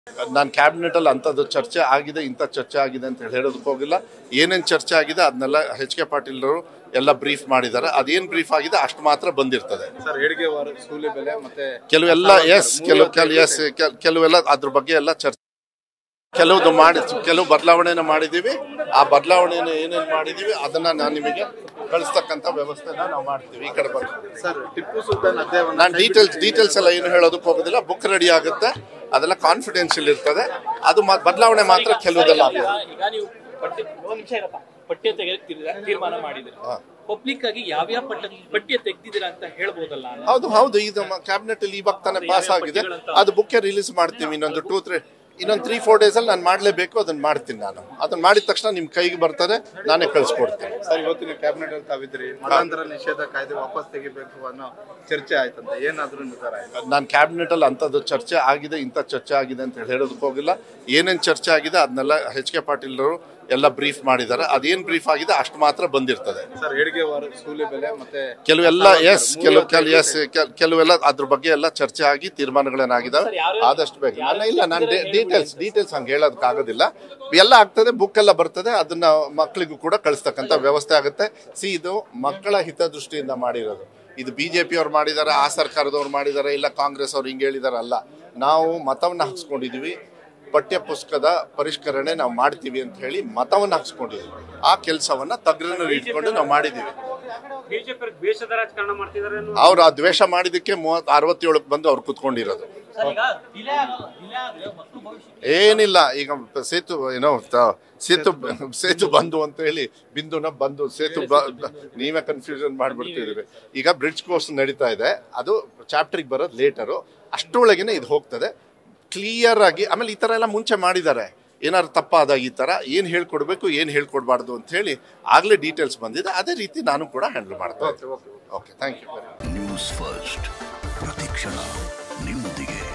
ನಾನು ಕ್ಯಾಬಿನೆಟ್ ಅಲ್ಲಿ ಅಂಥದ್ದು ಚರ್ಚೆ ಆಗಿದೆ ಇಂಥ ಚರ್ಚೆ ಆಗಿದೆ ಅಂತ ಹೇಳಿ ಹೇಳೋದಕ್ಕೆ ಹೋಗಿಲ್ಲ ಏನೇನು ಚರ್ಚೆ ಆಗಿದೆ ಅದನ್ನೆಲ್ಲ ಎಚ್ ಕೆ ಪಾಟೀಲ್ರು ಎಲ್ಲ ಬ್ರೀಫ್ ಮಾಡಿದ್ದಾರೆ ಅದೇನು ಬ್ರೀಫ್ ಆಗಿದೆ ಅಷ್ಟು ಮಾತ್ರ ಬಂದಿರ್ತದೆ ಸರ್ ಏಳಿಗೆ ವಾರ ಸೂಲಿ ಬೆಲೆ ಮತ್ತೆ ಕೆಲವೆಲ್ಲ ಎಸ್ ಕೆಲವು ಕೆಲ ಎಸ್ ಕೆಲವೆಲ್ಲ ಅದ್ರ ಬಗ್ಗೆ ಎಲ್ಲ ಚರ್ಚೆ ಕೆಲವುದು ಮಾಡಿ ಕೆಲವು ಬದಲಾವಣೆನ ಮಾಡಿದೀವಿ ಆ ಬದಲಾವಣೆನ ಏನೇನು ಮಾಡಿದೀವಿ ಅದನ್ನ ನಾನು ನಿಮಗೆ ಕಳಿಸ್ತಕ್ಕಂಥ ವ್ಯವಸ್ಥೆನ ನಾವು ಮಾಡ್ತೀವಿ ಈ ಕಡೆ ಬಂದು ಸರ್ ಟಿಪ್ಪು ಸುಲ್ತಾನ್ ಅಧ್ಯಾಯವನ್ನು ನಾನು ಡೀಟೇಲ್ಸ್ ಡೀಟೇಲ್ಸ್ ಎಲ್ಲ ಏನು ಹೇಳೋದಕ್ಕೆ ಹೋಗೋದಿಲ್ಲ ಬುಕ್ ರೆಡಿ ಆಗುತ್ತೆ ಅದೆಲ್ಲ ಕಾನ್ಫಿಡೆನ್ಷಿಯಲ್ ಇರ್ತದೆ ಅದು ಮ- ಬದಲಾವಣೆ ಮಾತ್ರ ಕೆಲವುದೆಲ್ಲ ಆಗುತ್ತೆ ಈಗ ನೀವು ಪಠ್ಯ ಒಂದ್ ನಿಮಿಷ ಇರಪ್ಪ ಪಠ್ಯ ತೆಗೆದಿದ್ದೀರಾ ತೀರ್ಮಾನ ಮಾಡಿದಿರಿ ಪಬ್ಲಿಕ್ ಆಗಿ ಯಾವ್ಯಾವ ಪಠ್ಯ ಪಠ್ಯ ತೆಗ್ದಿದ್ದೀರಾ ಅಂತ ಹೇಳ್ಬೋದಲ್ಲ ಅನ್ನೋ. ಹೌದು ಹೌದು ಇದು ಕ್ಯಾಬಿನೆಟ್ ಅಲ್ಲಿ ಇವಾಗ ತಾನೇ ಪಾಸ್ ಆಗಿದೆ ಅದು ಬುಕ್ಕೆ ರಿಲೀಸ್ ಮಾಡ್ತೀವಿ ಇನ್ನೊಂದು ಟೂ ತ್ರೀ ಇನ್ನೊಂದು ತ್ರೀ ಫೋರ್ ಡೇಸ್ ಅಲ್ಲಿ ನಾನು ಮಾಡಲೇಬೇಕು ಅದನ್ನ ಮಾಡ್ತೀನಿ ನಾನು ಅದನ್ನ ಮಾಡಿದ ತಕ್ಷಣ ನಿಮ್ ಕೈಗೆ ಬರ್ತದೆ ನಾನೇ ಕಳ್ಸಿಕೊಡ್ತೀನಿ ಸರ್ ಇವತ್ತಿನ ಕ್ಯಾಬಿನೆಟ್ ಅಲ್ಲಿ ತಾವಿದ್ರಿ ಮತಾಂತರ ನಿಷೇಧ ಕಾಯ್ದೆ ವಾಪಸ್ ತೆಗಿಬೇಕು ಅನ್ನೋ ಚರ್ಚೆ ಆಯ್ತಂತ ಏನಾದ್ರೂ ನಿರ್ಧಾರ ಆಯ್ತು ನಾನು ಕ್ಯಾಬಿನೆಟ್ ಅಲ್ಲಿ ಅಂಥದ್ದು ಚರ್ಚೆ ಆಗಿದೆ ಇಂಥ ಚರ್ಚೆ ಆಗಿದೆ ಅಂತ ಹೇಳಿ ಹೇಳೋದಕ್ಕೆ ಹೋಗಿಲ್ಲ ಏನೇನು ಚರ್ಚೆ ಆಗಿದೆ ಅದನ್ನೆಲ್ಲ ಎಚ್ ಕೆ ಪಾಟೀಲ್ರು ಎಲ್ಲ ಬ್ರೀಫ್ ಮಾಡಿದ್ದಾರೆ ಅದೇನು ಬ್ರೀಫ್ ಆಗಿದೆ ಅಷ್ಟು ಮಾತ್ರ ಬಂದಿರ್ತದೆ ಸರ್ ಏಳಿಗೆ ವಾರ ಸೂಲಿ ಬೆಲೆ ಮತ್ತೆ ಕೆಲವೆಲ್ಲ ಎಸ್ ಕೆಲವು ಕೆಲ ಎಸ್ ಕೆಲವೆಲ್ಲ ಅದ್ರ ಬಗ್ಗೆ ಎಲ್ಲ ಚರ್ಚೆ ಆಗಿ ತೀರ್ಮಾನಗಳೇನಾಗಿದ್ದಾವೆ ಆದಷ್ಟು ಬೇಗ ನಾನು ಇಲ್ಲ ನಾನು ಡೀಟೇಲ್ಸ್ ಡೀಟೇಲ್ಸ್ ಹಂಗೆ ಹೇಳೋದಕ್ಕಾಗೋದಿಲ್ಲ ಎಲ್ಲ ಆಗ್ತದೆ ಬುಕ್ ಎಲ್ಲ ಬರ್ತದೆ ಅದನ್ನ ಮಕ್ಕಳಿಗೂ ಕೂಡ ಕಳಿಸ್ತಕ್ಕಂಥ ವ್ಯವಸ್ಥೆ ಆಗುತ್ತೆ ಸಿ ಇದು ಮಕ್ಕಳ ಹಿತದೃಷ್ಟಿಯಿಂದ ಮಾಡಿರೋದು ಇದು ಬಿಜೆಪಿ ಅವ್ರು ಮಾಡಿದ್ದಾರೆ ಆ ಸರ್ಕಾರದವ್ರು ಮಾಡಿದ್ದಾರೆ ಇಲ್ಲ ಕಾಂಗ್ರೆಸ್ ಅವ್ರು ಹಿಂಗೆ ಹೇಳಿದಾರೆ ಅಲ್ಲ ನಾವು ಮತವನ್ನ ಹಾಕ್ಸ್ಕೊಂಡಿದೀವಿ ಪಠ್ಯ ಪುಸ್ತಕದ ಪರಿಷ್ಕರಣೆ ನಾವು ಮಾಡ್ತೀವಿ ಅಂತ ಹೇಳಿ ಮತವನ್ನ ಹಾಕ್ಸ್ಕೊಂಡಿದ್ದೀವಿ ಆ ಕೆಲಸವನ್ನ ತಗ್ರನ್ನು ಇಟ್ಕೊಂಡು ನಾವು ಮಾಡಿದ್ದೀವಿ ಬಿಜೆಪಿ ದ್ವೇಷದ ರಾಜಕಾರಣ ಮಾಡ್ತಿದ್ದಾರೆ ಅನ್ನೋ ಅವ್ರು ಆ ದ್ವೇಷ ಮಾಡಿದಕ್ಕೆ ಮೂವತ್ ಅರವತ್ತೇಳಕ್ಕೆ ಬಂದು ಅವ್ರು ಕುತ್ಕೊಂಡಿರೋದು ಏನಿಲ್ಲ ಈಗ ಸೇತು ಏನೋ ತ- ಸೇತು ಸೇತು ಬಂದು ಅಂತ ಹೇಳಿ ಬಿಂದುನ ಬಂದು ಸೇತು ಬ- ಬ- ನೀವೇ ಕನ್ಫ್ಯೂಷನ್ ಮಾಡ್ಬಿಡ್ತಿದ್ದೀರಿ ಈಗ ಬ್ರಿಡ್ಜ್ ಕೋರ್ಸ್ ನಡೀತಾ ಇದೆ ಅದು ಚಾಪ್ಟರ್ಗೆ ಬರೋದು ಲೇಟರು ಅಷ್ಟರೊಳಗೇನೆ ಇದು ಹೋಗ್ತದೆ ಕ್ಲಿಯರ್ ಆಗಿ ಆಮೇಲೆ ಈ ಥರ ಎಲ್ಲ ಮುಂಚೆ ಮಾಡಿದ್ದಾರೆ ಏನಾದ್ರು ತಪ್ಪಾದಾಗ ಈ ಥರ ಏನು ಹೇಳ್ಕೊಡ್ಬೇಕು ಏನು ಹೇಳ್ಕೊಡ್ಬಾರ್ದು ಅಂತ ಹೇಳಿ ಆಗಲೇ ಡೀಟೇಲ್ಸ್ ಬಂದಿದೆ ಅದೇ ರೀತಿ ನಾನು ಕೂಡ ಹ್ಯಾಂಡಲ್ ಮಾಡ್ತಾ ಇದ್ದೀನಿ okay thank you news first ಪ್ರತಿಕ್ಷಣ ನಿಮ್ಮೊಂದಿಗೆ